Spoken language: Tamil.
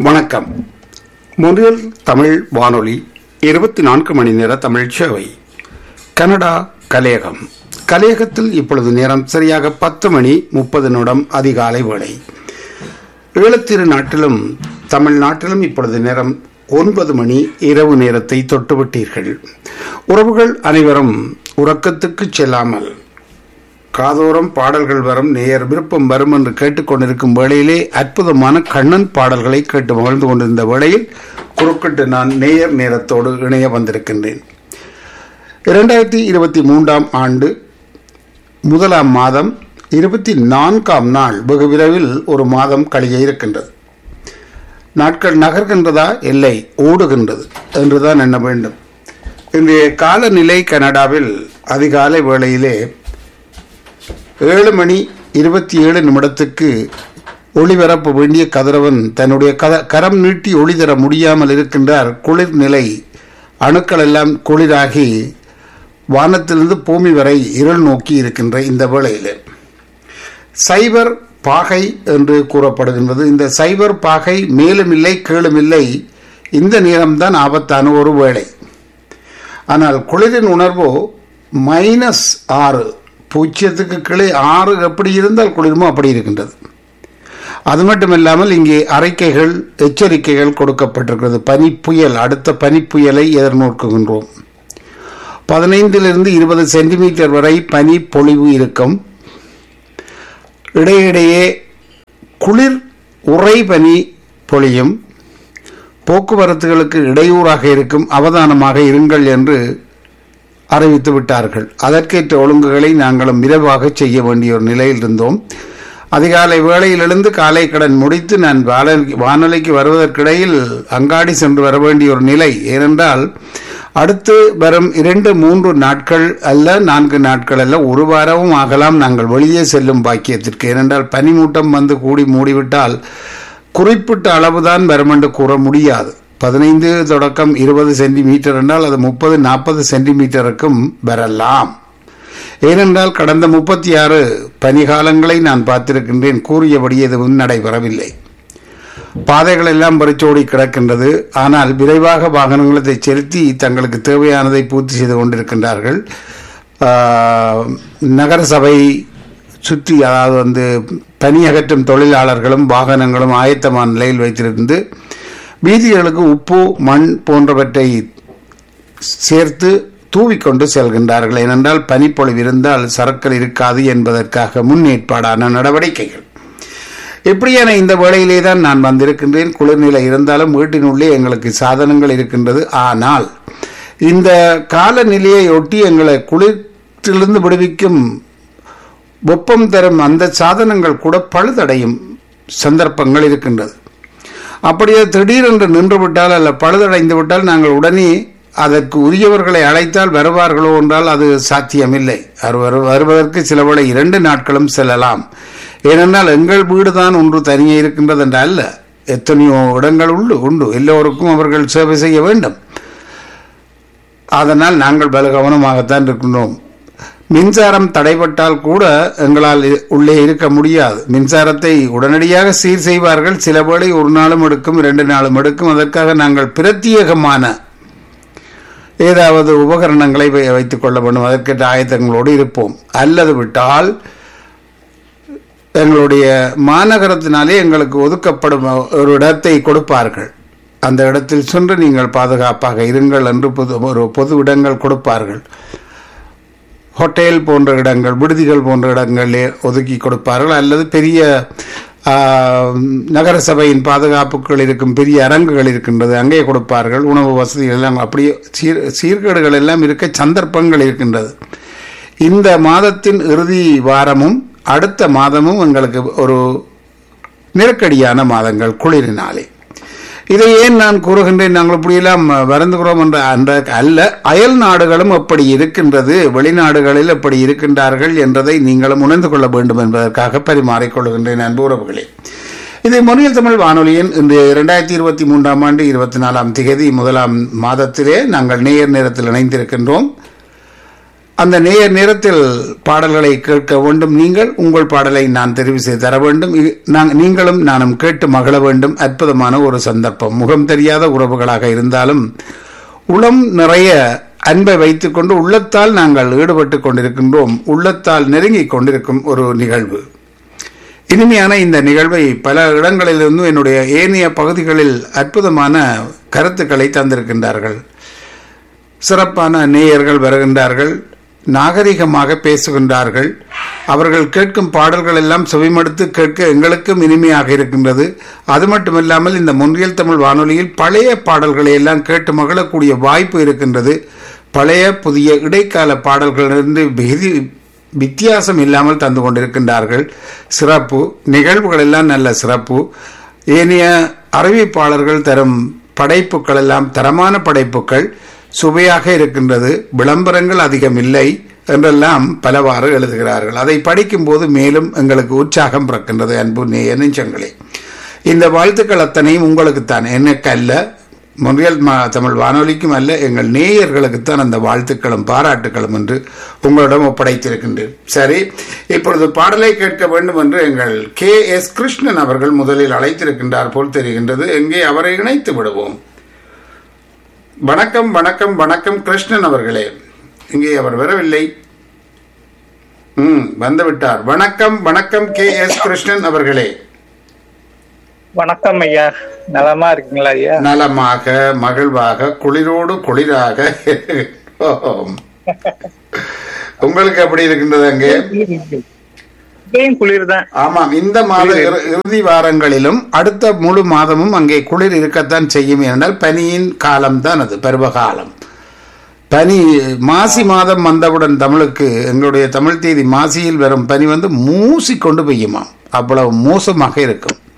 வணக்கம் மொழியல் தமிழ் வானொலி இருபத்தி நான்கு மணி நேர தமிழ் சேவை கனடா கலையகம் கலையகத்தில் இப்பொழுது நேரம் சரியாக பத்து மணி முப்பது நிமிடம் அதிகாலை வேளை ஈழத்திரு நாட்டிலும் தமிழ்நாட்டிலும் இப்பொழுது நேரம் ஒன்பது மணி இரவு நேரத்தை தொட்டுவிட்டீர்கள் உறவுகள் அனைவரும் உறக்கத்துக்கு செல்லாமல் காதோரம் பாடல்கள் வரும் நேயர் விருப்பம் வரும் என்று கேட்டுக்கொண்டிருக்கும் வேளையிலே அற்புதமான கண்ணன் பாடல்களை கேட்டு மகிழ்ந்து கொண்டிருந்த வேளையில் குறுக்கிட்டு நான் நேயர் நேரத்தோடு இணைய வந்திருக்கின்றேன் இரண்டாயிரத்தி இருபத்தி மூன்றாம் ஆண்டு முதலாம் மாதம் இருபத்தி நான்காம் நாள் வெகு விரைவில் ஒரு மாதம் கழிய இருக்கின்றது நாட்கள் நகர்கின்றதா இல்லை ஓடுகின்றது என்றுதான் எண்ண வேண்டும் இன்றைய காலநிலை கனடாவில் அதிகாலை வேளையிலே ஏழு மணி இருபத்தி ஏழு நிமிடத்துக்கு ஒளிபரப்ப வேண்டிய கதிரவன் தன்னுடைய கத கரம் நீட்டி ஒளி தர முடியாமல் இருக்கின்றார் குளிர் நிலை அணுக்கள் எல்லாம் குளிராகி வானத்திலிருந்து பூமி வரை இருள் நோக்கி இருக்கின்ற இந்த வேளையில் சைபர் பாகை என்று கூறப்படுகின்றது இந்த சைபர் பாகை மேலும் இல்லை கீழும் இல்லை இந்த நேரம்தான் ஆபத்தான ஒரு வேளை ஆனால் குளிரின் உணர்வோ மைனஸ் ஆறு பூஜ்ஜியத்துக்கு கீழே ஆறு எப்படி இருந்தால் குளிருமோ அப்படி இருக்கின்றது அது மட்டும் இல்லாமல் இங்கே அறிக்கைகள் எச்சரிக்கைகள் கொடுக்கப்பட்டிருக்கிறது பனிப்புயல் அடுத்த பனிப்புயலை எதிர்நோக்குகின்றோம் பதினைந்திலிருந்து இருபது சென்டிமீட்டர் வரை பனி பொழிவு இருக்கும் இடையிடையே குளிர் உறை பனி பொழியும் போக்குவரத்துகளுக்கு இடையூறாக இருக்கும் அவதானமாக இருங்கள் என்று அறிவித்து விட்டார்கள் அதற்கேற்ற ஒழுங்குகளை நாங்களும் விரைவாக செய்ய வேண்டிய ஒரு நிலையில் இருந்தோம் அதிகாலை வேளையில் எழுந்து காலை கடன் முடித்து நான் வானொலிக்கு வருவதற்கிடையில் அங்காடி சென்று வர வேண்டிய ஒரு நிலை ஏனென்றால் அடுத்து வரும் இரண்டு மூன்று நாட்கள் அல்ல நான்கு நாட்கள் அல்ல ஒரு வாரமும் ஆகலாம் நாங்கள் வெளியே செல்லும் பாக்கியத்திற்கு ஏனென்றால் பனிமூட்டம் வந்து கூடி மூடிவிட்டால் குறிப்பிட்ட அளவுதான் வரும் என்று கூற முடியாது பதினைந்து தொடக்கம் இருபது சென்டிமீட்டர் என்றால் அது முப்பது நாற்பது சென்டிமீட்டருக்கும் வரலாம் ஏனென்றால் கடந்த முப்பத்தி ஆறு பனிகாலங்களை நான் பார்த்திருக்கின்றேன் கூறியபடி எதுவும் நடைபெறவில்லை பாதைகள் எல்லாம் பறிச்சோடி கிடக்கின்றது ஆனால் விரைவாக வாகனங்களை செலுத்தி தங்களுக்கு தேவையானதை பூர்த்தி செய்து கொண்டிருக்கின்றார்கள் நகரசபை சுற்றி அதாவது வந்து பனி அகற்றும் தொழிலாளர்களும் வாகனங்களும் ஆயத்தமான நிலையில் வைத்திருந்து வீதிகளுக்கு உப்பு மண் போன்றவற்றை சேர்த்து தூவிக்கொண்டு செல்கின்றார்கள் ஏனென்றால் பனிப்பொழிவு இருந்தால் சரக்கள் இருக்காது என்பதற்காக முன்னேற்பாடான நடவடிக்கைகள் இப்படியான இந்த வேளையிலே தான் நான் வந்திருக்கின்றேன் குளிர்நிலை இருந்தாலும் வீட்டினுள்ளே எங்களுக்கு சாதனங்கள் இருக்கின்றது ஆனால் இந்த காலநிலையை ஒட்டி எங்களை குளிரிலிருந்து விடுவிக்கும் வெப்பம் தரும் அந்த சாதனங்கள் கூட பழுதடையும் சந்தர்ப்பங்கள் இருக்கின்றது அப்படியே திடீரென்று நின்று விட்டால் அல்ல பழுதடைந்து விட்டால் நாங்கள் உடனே அதற்கு உரியவர்களை அழைத்தால் வருவார்களோ என்றால் அது சாத்தியமில்லை வருவதற்கு சில வேளை இரண்டு நாட்களும் செல்லலாம் ஏனென்றால் எங்கள் வீடு தான் ஒன்று தனியே இருக்கின்றது என்ற அல்ல எத்தனையோ இடங்கள் உண்டு உண்டு எல்லோருக்கும் அவர்கள் சேவை செய்ய வேண்டும் அதனால் நாங்கள் பல கவனமாகத்தான் இருக்கின்றோம் மின்சாரம் தடைபட்டால் கூட எங்களால் உள்ளே இருக்க முடியாது மின்சாரத்தை உடனடியாக சீர் செய்வார்கள் சில வேளை ஒரு நாளும் எடுக்கும் இரண்டு நாளும் எடுக்கும் அதற்காக நாங்கள் பிரத்யேகமான ஏதாவது உபகரணங்களை வைத்துக் கொள்ள வேண்டும் அதற்கேற்ற ஆயத்தங்களோடு இருப்போம் அல்லது விட்டால் எங்களுடைய மாநகரத்தினாலே எங்களுக்கு ஒதுக்கப்படும் ஒரு இடத்தை கொடுப்பார்கள் அந்த இடத்தில் சென்று நீங்கள் பாதுகாப்பாக இருங்கள் என்று பொது ஒரு பொது இடங்கள் கொடுப்பார்கள் ஹோட்டல் போன்ற இடங்கள் விடுதிகள் போன்ற இடங்களிலே ஒதுக்கி கொடுப்பார்கள் அல்லது பெரிய நகர சபையின் பாதுகாப்புகள் இருக்கும் பெரிய அரங்குகள் இருக்கின்றது அங்கே கொடுப்பார்கள் உணவு வசதிகள் எல்லாம் அப்படியே சீர் சீர்கேடுகள் எல்லாம் இருக்க சந்தர்ப்பங்கள் இருக்கின்றது இந்த மாதத்தின் இறுதி வாரமும் அடுத்த மாதமும் எங்களுக்கு ஒரு நெருக்கடியான மாதங்கள் குளிரினாலே இதை ஏன் நான் கூறுகின்றேன் நாங்கள் இப்படியெல்லாம் வருந்துகிறோம் என்ற அந்த அல்ல அயல் நாடுகளும் அப்படி இருக்கின்றது வெளிநாடுகளில் அப்படி இருக்கின்றார்கள் என்றதை நீங்களும் உணர்ந்து கொள்ள வேண்டும் என்பதற்காக பரிமாறிக்கொள்கின்றேன் அன்பு உறவுகளே இது மொழியல் தமிழ் வானொலியின் இந்த இரண்டாயிரத்தி இருபத்தி மூன்றாம் ஆண்டு இருபத்தி நாலாம் திகதி முதலாம் மாதத்திலே நாங்கள் நேர் நேரத்தில் இணைந்திருக்கின்றோம் அந்த நேர நேரத்தில் பாடல்களை கேட்க வேண்டும் நீங்கள் உங்கள் பாடலை நான் தெரிவு செய்து தர வேண்டும் இ- நாங்க- நீங்களும் நானும் கேட்டு மகிழ வேண்டும் அற்புதமான ஒரு சந்தர்ப்பம் முகம் தெரியாத உறவுகளாக இருந்தாலும் உளம் நிறைய அன்பை வைத்துக்கொண்டு உள்ளத்தால் நாங்கள் ஈடுபட்டு கொண்டிருக்கின்றோம் உள்ளத்தால் நெருங்கிக் கொண்டிருக்கும் ஒரு நிகழ்வு இனிமையான இந்த நிகழ்வை பல இடங்களிலிருந்தும் என்னுடைய ஏனைய பகுதிகளில் அற்புதமான கருத்துக்களை தந்திருக்கின்றார்கள் சிறப்பான நேயர்கள் வருகின்றார்கள் நாகரிகமாக பேசுகின்றார்கள் அவர்கள் கேட்கும் பாடல்கள் எல்லாம் செவிமடுத்து கேட்க எங்களுக்கும் இனிமையாக இருக்கின்றது அது மட்டுமில்லாமல் இந்த முன்றியல் தமிழ் வானொலியில் பழைய பாடல்களை எல்லாம் கேட்டு மகிழக்கூடிய வாய்ப்பு இருக்கின்றது பழைய புதிய இடைக்கால பாடல்களிலிருந்து விதி வித்தியாசம் இல்லாமல் தந்து கொண்டிருக்கின்றார்கள் சிறப்பு நிகழ்வுகள் எல்லாம் நல்ல சிறப்பு ஏனைய அறிவிப்பாளர்கள் தரும் படைப்புகள் எல்லாம் தரமான படைப்புகள் சுவையாக இருக்கின்றது விளம்பரங்கள் அதிகம் இல்லை என்றெல்லாம் பலவாறு எழுதுகிறார்கள் அதை படிக்கும்போது மேலும் எங்களுக்கு உற்சாகம் பிறக்கின்றது அன்பு நேய நெஞ்சங்களே இந்த வாழ்த்துக்கள் அத்தனையும் உங்களுக்குத்தான் எனக்கு அல்ல முன்றியல் மா- தமிழ் வானொலிக்கும் அல்ல எங்கள் நேயர்களுக்குத்தான் அந்த வாழ்த்துக்களும் பாராட்டுக்களும் என்று உங்களிடம் ஒப்படைத்திருக்கின்றேன் சரி இப்பொழுது பாடலை கேட்க வேண்டும் என்று எங்கள் கே எஸ் கிருஷ்ணன் அவர்கள் முதலில் அழைத்திருக்கின்றார் போல் தெரிகின்றது எங்கே அவரை இணைத்து விடுவோம் வணக்கம் வணக்கம் வணக்கம் கிருஷ்ணன் அவர்களே இங்கே அவர் வரவில்லை ம் வந்துவிட்டார் வணக்கம் வணக்கம் கே எஸ் கிருஷ்ணன் அவர்களே வணக்கம் ஐயா நலமா இருக்கீங்களா ஐயா நலமாக மகிழ்வாக குளிரோடு குளிராக இருக்கிறோம். உங்களுக்கு எப்படி இருக்கின்றது அங்கே இங்கேயும் குளிர் தான் ஆமாம் இந்த மாத இறு- இறுதி வாரங்களிலும் அடுத்த முழு மாதமும் அங்கே குளிர் இருக்கத்தான் செய்யும் என்றால் பனியின் காலம்தான் அது பருவகாலம் பனி மாசி மாதம் வந்தவுடன் தமிழுக்கு எங்களுடைய தமிழ் தேதி மாசியில் வரும் பனி வந்து மூசி கொண்டு பெய்யுமாம் அவ்வளவு மோசமாக இருக்கும்